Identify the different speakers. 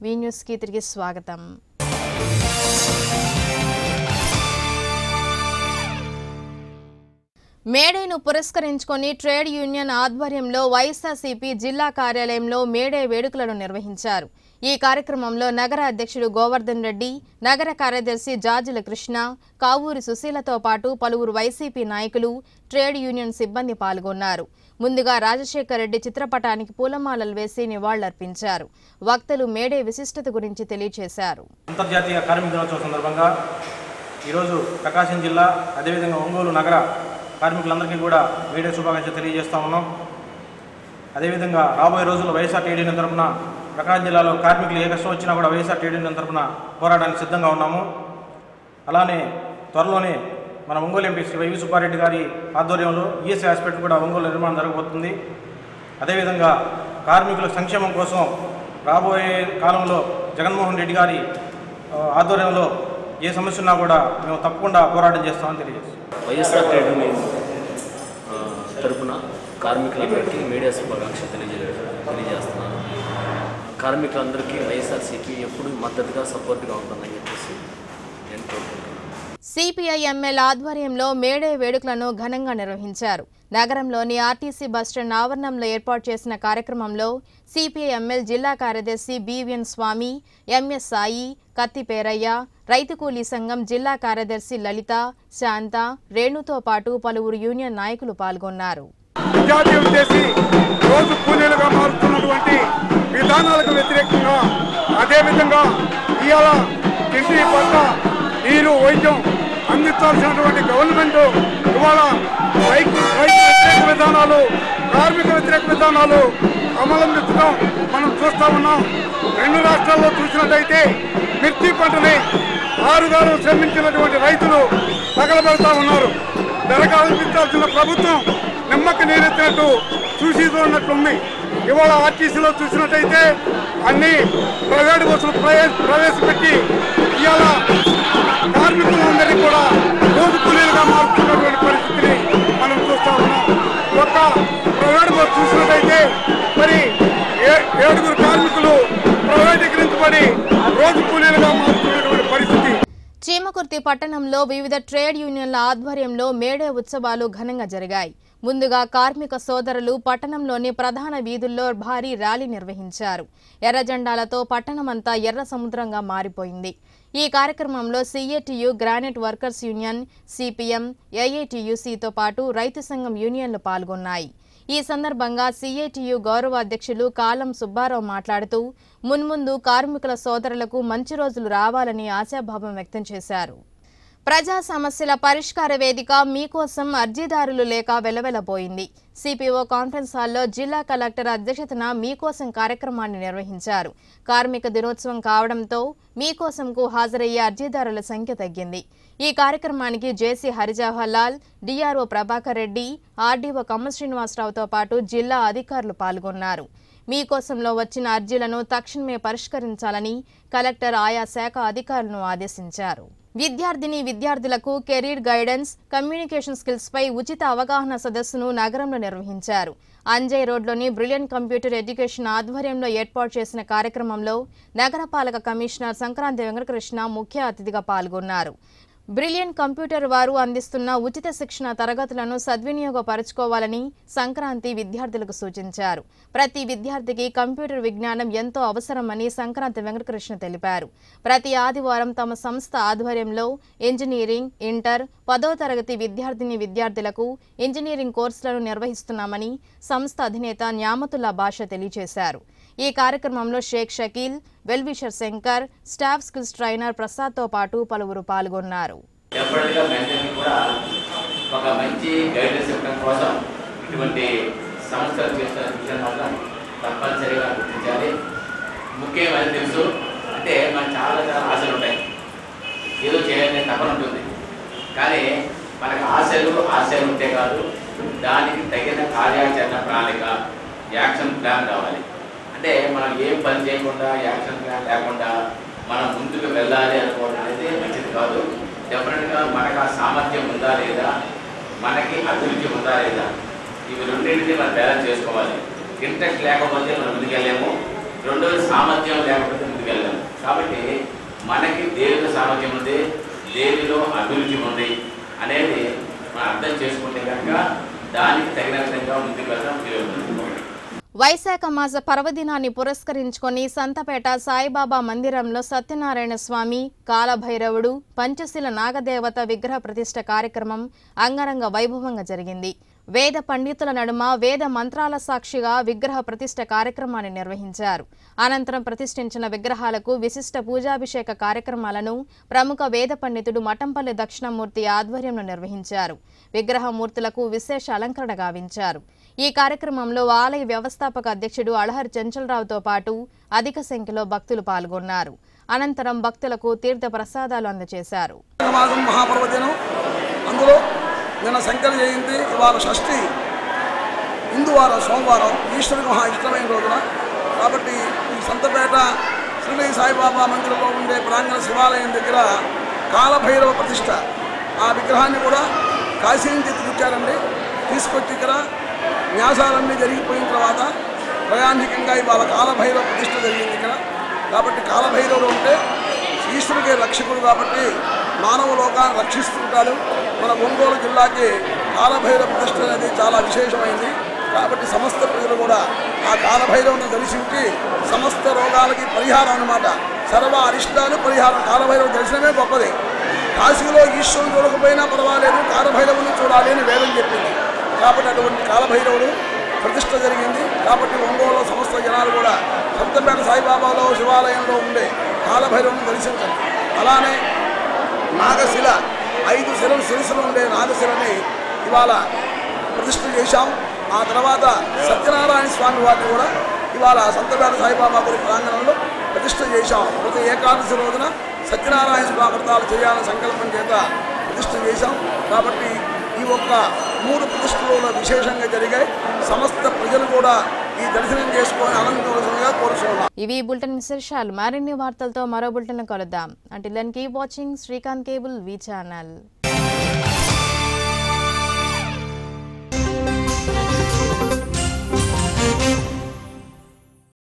Speaker 1: we న్యూస్కి తిరిగి స్వాగతం మేడేను పురస్కరించుకొని ట్రేడ్ యూనియన్ ఆధ్వర్యంలో వైఎస్ఆర్సీపీ జిల్లా కార్యాలయంలో మేడే వేడుకలను నిర్వహించారు ఈ కార్యక్రమంలో నగర అధ్యక్షుడు గోవర్ధన్ రెడ్డి నగర కార్యదర్శి జార్జిల కృష్ణ కావూరి సుశీలతో పాటు పలువురు వైసీపీ నాయకులు ట్రేడ్ యూనియన్ సిబ్బంది పాల్గొన్నారు ముందుగా రాజశేఖర్ రెడ్డి చిత్రపటానికి పూలమాలలు వేసి నివాళులర్పించారు వక్తలు మేడే విశిష్టత గురించి తెలియజేశారు
Speaker 2: అంతర్జాతీయ కార్మిక దినోత్సవం సందర్భంగా ఈరోజు ప్రకాశం జిల్లా అదేవిధంగా ఒంగోలు నగర కార్మికులందరికీ కూడా మేడే శుభాకాంక్షలు తెలియజేస్తా ఉన్నాం అదేవిధంగా రాబోయే రోజుల్లో వైఎస్ఆర్ ట్రేడ్ యూనియన్ తరఫున ప్రకాశం జిల్లాలో కార్మికులు ఏ కష్టం వచ్చినా కూడా వైఎస్ఆర్ ట్రేడ్ యూనియన్ తరఫున పోరాటానికి సిద్ధంగా ఉన్నాము అలానే త్వరలోనే మన ఒంగోలు ఎంపీ శ్రీ వైవి సుబ్బారెడ్డి గారి ఆధ్వర్యంలో ఈఎస్ఐ హాస్పిటల్ కూడా ఒంగోలు నిర్మాణం జరగబోతుంది అదేవిధంగా కార్మికుల సంక్షేమం కోసం రాబోయే కాలంలో జగన్మోహన్ రెడ్డి గారి ఆ, ఆధ్వర్యంలో ఏ సమస్య ఉన్నా కూడా మేము తప్పకుండా పోరాటం చేస్తామని తెలియజేస్తాం
Speaker 3: వైఎస్ఆర్ ట్రేడ్ యూనియన్ ఆ, తరపున కార్మికులందరికీ మీడియా శుభాకాంక్షలు తెలియజే తెలియజేస్తున్నాను కార్మికులందరికీ వైఎస్ఆర్సీపీ ఎప్పుడు మద్దతుగా సపోర్ట్గా ఉంటుందని చెప్పేసి నేను కోరుకుంటున్నాను
Speaker 1: సిపిఐ ఎంఎల్ ఆధ్వర్యంలో మేడే వేడుకలను ఘనంగా నిర్వహించారు నగరంలోని ఆర్టీసీ బస్టాండ్ ఆవరణంలో ఏర్పాటు చేసిన కార్యక్రమంలో సిపిఐ ఎంఎల్ జిల్లా కార్యదర్శి బివిఎన్ స్వామి ఎంఎస్ సాయి కత్తి పేరయ్య రైతు కూలీ సంఘం జిల్లా కార్యదర్శి లలిత శాంత రేణుతో పాటు పలువురు యూనియన్ నాయకులు పాల్గొన్నారు
Speaker 4: విద్యార్థులు చేసి రోజు కూలీలుగా మారుతున్నటువంటి విధానాలకు వ్యతిరేకంగా అదేవిధంగా ఇవాళ ఇంటి పట్ల నీరు వైద్యం అందించాల్సినటువంటి గవర్నమెంట్ ఇవాళ రైతు రైతు వ్యతిరేక విధానాలు కార్మిక వ్యతిరేక విధానాలు అవలంబించడం మనం చూస్తా ఉన్నాం రెండు రాష్ట్రాల్లో చూసినట్టయితే మిర్చి పంటని ఆరుగారు శ్రమించినటువంటి రైతులు తగలబెడతా ఉన్నారు ధర కల్పించాల్సిన ప్రభుత్వం నిమ్మకి నీరెత్తినట్టు చూసి చూడనట్లుంది ఇవాళ ఆర్టీసీలో చూసినట్టయితే అన్ని ప్రైవేట్ బస్సులు ప్రవేశ ప్రవేశపెట్టి ఇవాళ కార్మికులందరినీ కూడా రోజు కూలీలుగా మారుతున్నటువంటి పరిస్థితిని మనం చూస్తా ఉన్నాం ఒక్క ప్రైవేట్ బస్సు చూసినట్టయితే మరి ఏ- ఏడుగురు కార్మికులు ప్రైవేటీకరించబడి రోజు కూలీలుగా మారుతున్నటువంటి పరిస్థితి
Speaker 1: చీమకుర్తి పట్టణంలో వివిధ ట్రేడ్ యూనియన్ల ఆధ్వర్యంలో మేడే ఉత్సవాలు ఘనంగా జరిగాయి ముందుగా కార్మిక సోదరులు పట్టణంలోని ప్రధాన వీధుల్లో భారీ ర్యాలీ నిర్వహించారు ఎర్ర జెండాలతో పట్టణమంతా ఎర్ర సముద్రంగా మారిపోయింది ఈ కార్యక్రమంలో CITU granite workers union CPM ఏఐటియుసితో పాటు రైతు సంఘం యూనియన్లు పాల్గొన్నాయి ఈ సందర్భంగా సిఐటియు గౌరవ అధ్యక్షులు కాలం సుబ్బారావు మాట్లాడుతూ మున్ముందు కార్మికుల సోదరులకు మంచి రోజులు రావాలని ఆశాభావం వ్యక్తం చేశారు ప్రజా సమస్యల పరిష్కార వేదిక మీకోసం అర్జీదారులు లేక వెలవెలబోయింది సిపిఓ కాన్ఫరెన్స్ హాల్లో జిల్లా కలెక్టర్ అధ్యక్షతన మీకోసం కార్యక్రమాన్ని నిర్వహించారు కార్మిక దినోత్సవం కావడంతో మీకోసంకు హాజరయ్యే అర్జీదారుల సంఖ్య తగ్గింది ఈ కార్యక్రమానికి JC Harijawahar Lal DRO Prabhakar Reddy RDO Kamma శ్రీనివాసరావుతో పాటు జిల్లా అధికారులు పాల్గొన్నారు మీకోసంలో వచ్చిన అర్జీలను తక్షణమే పరిష్కరించాలని కలెక్టర్ ఆయా శాఖ అధికారులను ఆదేశించారు విద్యార్థిని విద్యార్థులకు కెరీర్ గైడెన్స్ కమ్యూనికేషన్ స్కిల్స్ పై ఉచిత అవగాహన సదస్సును నగరంలో నిర్వహించారు అంజయ్ రోడ్లోని బ్రిలియన్ కంప్యూటర్ ఎడ్యుకేషన్ ఆధ్వర్యంలో ఏర్పాటు చేసిన కార్యక్రమంలో నగరపాలక కమిషనర్ సంక్రాంతి వెంకటకృష్ణ ముఖ్య అతిథిగా పాల్గొన్నారు బ్రిలియన్ కంప్యూటర్ వారు అందిస్తున్న ఉచిత శిక్షణ తరగతులను సద్వినియోగపరచుకోవాలని సంక్రాంతి విద్యార్థులకు సూచించారు ప్రతి విద్యార్థికి కంప్యూటర్ విజ్ఞానం ఎంతో అవసరమని సంక్రాంతి వెంకటకృష్ణ తెలిపారు ప్రతి ఆదివారం తమ సంస్థ ఆధ్వర్యంలో ఇంజనీరింగ్ ఇంటర్ పదో తరగతి విద్యార్థిని విద్యార్థులకు ఇంజనీరింగ్ కోర్సులను నిర్వహిస్తున్నామని సంస్థ అధినేత న్యామతుల్లా భాష తెలియజేశారు ఈ కార్యక్రమంలో Sheikh Shakeel well wisher Shankar staff skills trainer ప్రసాద్తో పాటు పలువురు పాల్గొన్నారు
Speaker 5: డెఫినెట్గా మెంటర్ని కూడా ఒక మంచి గైడెన్స్ ఇవ్వడం కోసం ఇటువంటి సంస్థలు చేస్తున్న విషయం మాత్రం తప్పనిసరిగా గుర్తించాలి ముఖ్యమైన తెలుసు అంటే మనకు చాలా చాలా ఆశలు ఉంటాయి ఏదో చేయాలని తపన ఉంటుంది కానీ మనకు ఆశలు ఆశలు ఉంటే కాదు దానికి తగిన కార్యాచరణ ప్రణాళిక యాక్షన్ ప్లాన్ కావాలి అంటే మనం ఏం పని చేయకుండా యాక్షన్ ప్లాన్ లేకుండా మనం ముందుకు వెళ్ళాలి అనుకోవడం అనేది మంచిది కాదు డెఫినెట్గా మనకు ఆ సామర్థ్యం ఉందా లేదా మనకి అభిరుచి ఉందా లేదా ఇవి రెండింటిని మనం బ్యాలెన్స్ చేసుకోవాలి ఇంట్రెస్ట్ లేకపోతే మనం ముందుకెళ్ళాము రెండోది సామర్థ్యం లేకపోతే ముందుకెళ్ళాం కాబట్టి మనకి దేనిలో సామర్థ్యం ఉంది దేనిలో అభిరుచి ఉంది అనేది మనం అర్థం చేసుకుంటే కనుక దానికి తగిన విధంగా ముందుకు వెళ్ళడం ఉపయోగపడుతుంది ఒకటి
Speaker 1: వైశాఖ మాస పర్వదినాన్ని పురస్కరించుకొని సంతపేట సాయిబాబా మందిరంలో సత్యనారాయణ స్వామి కాలభైరవుడు పంచశిల నాగదేవత విగ్రహ ప్రతిష్ఠ కార్యక్రమం అంగరంగ వైభవంగా జరిగింది వేద పండితుల నడుమ వేద మంత్రాల సాక్షిగా విగ్రహ ప్రతిష్ఠ కార్యక్రమాన్ని నిర్వహించారు అనంతరం ప్రతిష్ఠించిన విగ్రహాలకు విశిష్ట పూజాభిషేక కార్యక్రమాలను ప్రముఖ వేద పండితుడు మఠంపల్లి దక్షిణమూర్తి ఆధ్వర్యంలో నిర్వహించారు విగ్రహమూర్తులకు విశేష అలంకరణ గావించారు ఈ కార్యక్రమంలో ఆలయ వ్యవస్థాపక అధ్యక్షుడు అళహర్ చంచలరావుతో పాటు అధిక సంఖ్యలో భక్తులు పాల్గొన్నారు అనంతరం భక్తులకు తీర్థ ప్రసాదాలు అందజేశారు
Speaker 6: మాసం మహాపర్వదినం అందులో నిన్న శంకర జయంతి ఇవాళ షష్ఠి ఇందువారం సోమవారం ఈశ్వరుడు మహా ఇష్టమైన రోజున కాబట్టి ఈ సంతపేట శ్రీలై సాయిబాబా మందిరంలో ఉండే ప్రాంగణ శివాలయం దగ్గర కాలభైరవ ప్రతిష్ట ఆ విగ్రహాన్ని కూడా కాశీ నుంచి తీసుకొచ్చారండి తీసుకొచ్చి ఇక్కడ న్యాసాలన్నీ జరిగిపోయిన తర్వాత ప్రయాణికంగా ఇవాళ కాలభైరవ ప్రతిష్ట జరిగింది ఇక్కడ కాబట్టి కాలభైరవుడు ఉంటే ఈశ్వరుడికే రక్షకుడు కాబట్టి మానవ లోకాన్ని రక్షిస్తుంటాడు మన ఒంగోలు జిల్లాకి కాలభైరవ ప్రతిష్ట అనేది చాలా విశేషమైంది కాబట్టి సమస్త ప్రజలు కూడా ఆ కాలభైరవుని దర్శించి సమస్త రోగాలకి పరిహారం అన్నమాట సర్వ అరిష్టాలు పరిహారం కాలభైరవ దర్శనమే గొప్పది కాశీలో ఈశ్వరుని చూడకపోయినా పర్వాలేదు కాలభైరవుని చూడాలి అని వేదం చెప్పింది కాబట్టి అటువంటి కాలభైరవుడు ప్రతిష్ట జరిగింది కాబట్టి ఒంగోలు సమస్త జనాలు కూడా సప్తపేట సాయిబాబాలో శివాలయంలో ఉండే కాలభైరవుని దర్శించండి అలానే నాగశిల ఐదు శిలలు శిరసులు ఉండే నాగశిలని ఇవాళ ప్రతిష్ఠ చేశాం ఆ తర్వాత సత్యనారాయణ స్వామి వారిని కూడా ఇవాళ సంతపేట సాయిబాబా గురి ప్రాంగణంలో ప్రతిష్ఠ చేశాం ప్రతి ఏకాదశి రోజున సత్యనారాయణ స్వామి వ్రతాలు చేయాలని సంకల్పం చేత ప్రతిష్ఠ చేశాం కాబట్టి ఈ ఒక్క మూడు ప్రతిష్టలలో విశేషంగా జరిగాయి సమస్త ప్రజలు కూడా ఈ దర్శనం చేసుకొని ఆనందించవలసిందిగా కోరుతున్నాం
Speaker 1: ఇవి ఈ బులెటిన్ విశేషాలు మరిన్ని వార్తలతో మరో బులెటిన్ కలుద్దాం అంటే then keep watching Srikanth cable V channel